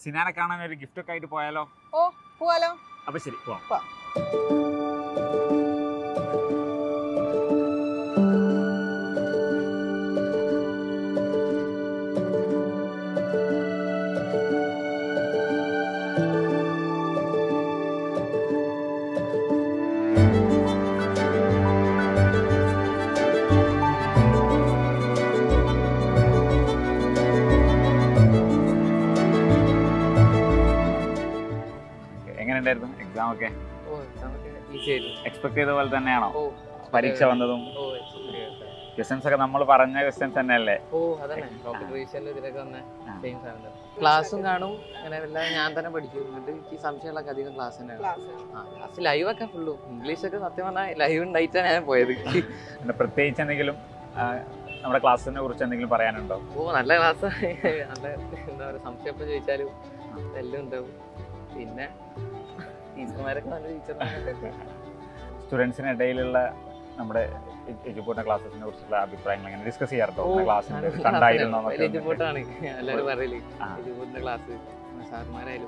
സിനാനെ കാണാൻ ഒരു ഗിഫ്റ്റ് ഒക്കെ ആയിട്ട് പോയാലോ ഓ പോവാലോ അപ്പൊ ശരി പോവാം പോവാം. എങ്ങനെ ഉണ്ടായിരുന്നു എക്സാം ഒക്കെ ഓ നമുക്ക് ഈസി ആയിരുന്നു എക്സ്പെക്ട് ചെയ്ത പോലെ തന്നെയാണോ ഓ പരീക്ഷ വന്നതും ഓ ക്വസ്റ്റ്യൻസ് ഒക്കെ നമ്മൾ പറഞ്ഞ ക്വസ്റ്റ്യൻസ് തന്നെയല്ലേ ഓ അതന്നെ ടോപ്പിക് റിവിഷനിൽ ഇതിലൊക്കെ വന്ന ആ. സെയിം സാധനം ക്ലാസ്സും കാണും അങ്ങനെ എല്ലാം ഞാൻ തന്നെ പഠിക്കും എന്നിട്ട് എനിക്ക് സംശയമുള്ളൊക്കെ അധികം ക്ലാസ് തന്നെയാണ് ക്ലാസ് ആ ലാസ്റ്റ് ലൈവ് ഒക്കെ ഫുള്ളും ഇംഗ്ലീഷ് ഒക്കെ സത്യം പറഞ്ഞാൽ ലൈവ് ഉണ്ടായിട്ടാണ് ഞാൻ പോയത് പിന്നെ പ്രത്യേകിച്ച് എന്തെങ്കിലും ആ, നമ്മുടെ ക്ലാസ്സിനെ കുറിച്ച് എന്തെങ്കിലും പറയാനുണ്ടോ ഓ നല്ല ക്ലാസ് നല്ല എന്താ പറയുക സംശയം ഇപ്പം ചോദിച്ചാലും എല്ലാം ഉണ്ടാവും പിന്നെ ടീച്ചർമാരൊക്കെ നല്ല ടീച്ചർമാരൊക്കെ സ്റ്റുഡൻസിന് ഇടയിലുള്ള നമ്മുടെ എജുപോർട്ടിന്റെ ക്ലാസ്സിനെ കുറിച്ചുള്ള അഭിപ്രായങ്ങൾ എങ്ങനെ ഡിസ്കസ് ചെയ്യാറുണ്ടോ ഓ, ക്ലാസ്സിൽ നല്ല കണ്ടായിരുന്നോ class ആണ്. വലിയ എജുപോർട്ടാണ് എല്ലാവരും പറയല് ആ. എജുപോർട്ടിന്റെ ക്ലാസ് സാർമാരായാലും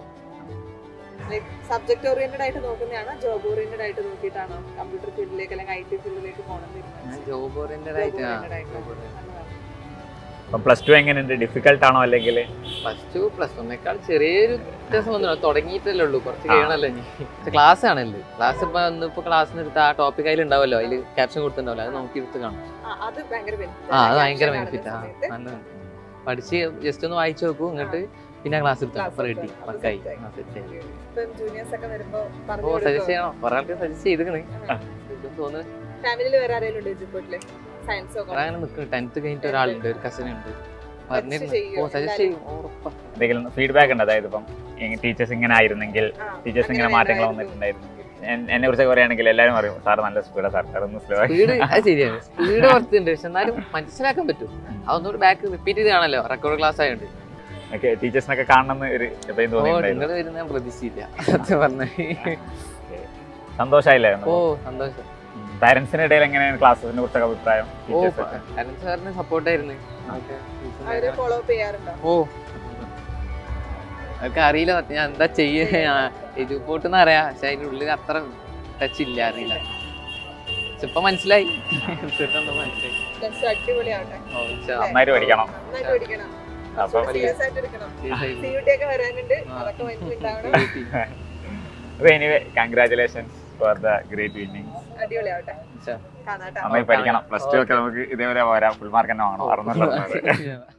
സബ്ജക്ട് ഓറിയന്റഡ് ആയിട്ട് നോക്കുന്നതാണോ ജോബ് ഓറിയന്റഡ് ആയിട്ട് നോക്കിയിട്ടാണോ കമ്പ്യൂട്ടർ ഫീൽഡിലേക്ക് അല്ലെങ്കിൽ ഐ ടി ഫീൽഡിലേക്ക് പോകണം ഞാൻ ജോബ് ഓറിയന്റഡ് ആയിട്ട് ആ job oriented. അപ്പം പ്ലസ് ടു എങ്ങനെയുണ്ട് ഡിഫിക്കൽട്ട് ആണോ അല്ലെങ്കിൽ പ്ലസ് ടു പ്ലസ് വണ്ണേക്കാൾ ചെറിയൊരു വ്യത്യാസം വന്നു തുടങ്ങിയിട്ടല്ലേ ഉള്ളൂ കുറച്ച് ആ. കഴിയണല്ലോ ഇനി ക്ലാസ് ആണല്ലേ ക്ലാസ് ഇപ്പൊ ഇന്നിപ്പോ ക്ലാസ്സിന് എടുത്ത് ആ ടോപ്പിക് അതിൽ ഉണ്ടാവല്ലോ അതിൽ ക്യാപ്ഷൻ കൊടുത്തിട്ടുണ്ടാവല്ലോ അത് നോക്കി എടുത്ത് കാണും അത് ഭയങ്കര benefit ആ ആണ്. അത് ഭയങ്കര Caption ബെനിഫിറ്റ് ആ കാണുന്ന സമയത്ത് നല്ല പഠിച്ച് ജസ്റ്റ് ഒന്ന് വായിച്ചു നോക്കൂ എന്നിട്ട് പിന്നെ ക്ലാസ് എടുത്തു Class അപ്പൊ റെഡി എടുത്തു. അപ്പൊ പക്കായി set ആയി. ആ, set ആയി. ഇപ്പം ജൂനിയേഴ്സ് ഒക്കെ വരുമ്പോ ഓ പറഞ്ഞു സജസ്റ്റ് ചെയ്യണം കുറെ ആൾക്ക് സജസ്റ്റ് ചെയ്തിക്കണ് ആ. തോന്നുന്നു ഫാമിലിയിൽ വേറെ ആരെങ്കിലും ഉണ്ട് എജുപോർട്ടില് സയൻസോ കുറെ അങ്ങനെ നിൽക്കുന്നു ടെൻത്ത് കഴിഞ്ഞിട്ട് ഒരാളുണ്ട് ഒരു കസിൻ ഉണ്ട് പറഞ്ഞിരുന്നു ചെയ്യോ? ഓ സജസ്റ്റ് ചെയ്യും ഉറപ്പാ എന്തെങ്കിലും ഫീഡ്ബാക്ക് ഉണ്ട് അതായത് ഇപ്പം ടീച്ചേഴ്സ് ഇങ്ങനെ ആയിരുന്നെങ്കിൽ ടീച്ചേഴ്സ് ഇങ്ങനെ മാറ്റങ്ങൾ വന്നിട്ടുണ്ടായിരുന്നെങ്കിൽ എൻ- എന്നെ കുറിച്ച് പറയുകയാണെങ്കിൽ എല്ലാവരും പറയും സാർ നല്ല സ്പീഡാ സാർ സാർ ഒന്ന് സ്ലോ സ്പീഡ് അത് ശരിയാണ് സ്പീഡ് കുറച്ചുണ്ട് പക്ഷെ എന്നാലും മനസ്സിലാക്കാൻ പറ്റും അതൊന്നുകൂടി ബാക്ക് റിപ്പീറ്റ് ചെയ്ത് കാണല്ലോ റെക്കോർഡ് ക്ലാസ് ആയതുകൊണ്ട് ഒക്കെ ടീച്ചേഴ്സിനൊക്കെ കാണണമെന്ന് ഒരു എപ്പോഴും ഓ തോന്നിയിട്ടുണ്ടായിരുന്നു നിങ്ങൾ വരുന്ന ഞാൻ പ്രതീക്ഷിച്ചില്ല സത്യം പറഞ്ഞ സന്തോഷമായില്ലേ ഓ സന്തോഷം പാരന്റ്സിന്റെ ഇടയിൽ എങ്ങനെയാണ് ക്ലാസ്സിനെ കുറിച്ചൊക്കെ അഭിപ്രായം ഓ ടീച്ചേഴ്സ് ഒക്കെ കരൺ സാറിന് സപ്പോർട്ടായിരുന്നു അവര് ഫോളോ അപ്പ് ചെയ്യാറുണ്ടോ ഓ അവർക്ക് അറിയില്ല സത്യം ഞാൻ എന്താ ചെയ്യുക എജുപോട്ട് എന്ന് അറിയാം പക്ഷെ അതിന്റെ ഉള്ളിൽ അത്ര ടച്ച് ഇല്ല അറിയില്ല പക്ഷെ ഇപ്പൊ മനസ്സിലായി എന്താ മനസ്സിലായി Plus അടിപൊളിയാവട്ടെ ഓ ഇൻഷാ അല്ലാ. നന്നായിട്ട് പഠിക്കണം നന്നായിട്ട് പഠിക്കണം അപ്പൊ സീരിയസ് ആയിട്ട് എടുക്കണം ശരി. സി യു ടി ഒക്കെ വരാനുണ്ട് ആ. അതൊക്കെ മനസ്സിലുണ്ടാവണം അപ്പൊ anyway congratulations for the great winnings അടിപൊളിയാവട്ടെ ഇൻഷാ കാണാട്ടോ നന്നായി പഠിക്കണം പ്ലസ് ടു ഒക്കെ നമുക്ക് ഇതേപോലെ പോരാ ഫുൾ മാർക്ക് തന്നെ വാങ്ങണം അറുന്നൂറ് അല്ലാ.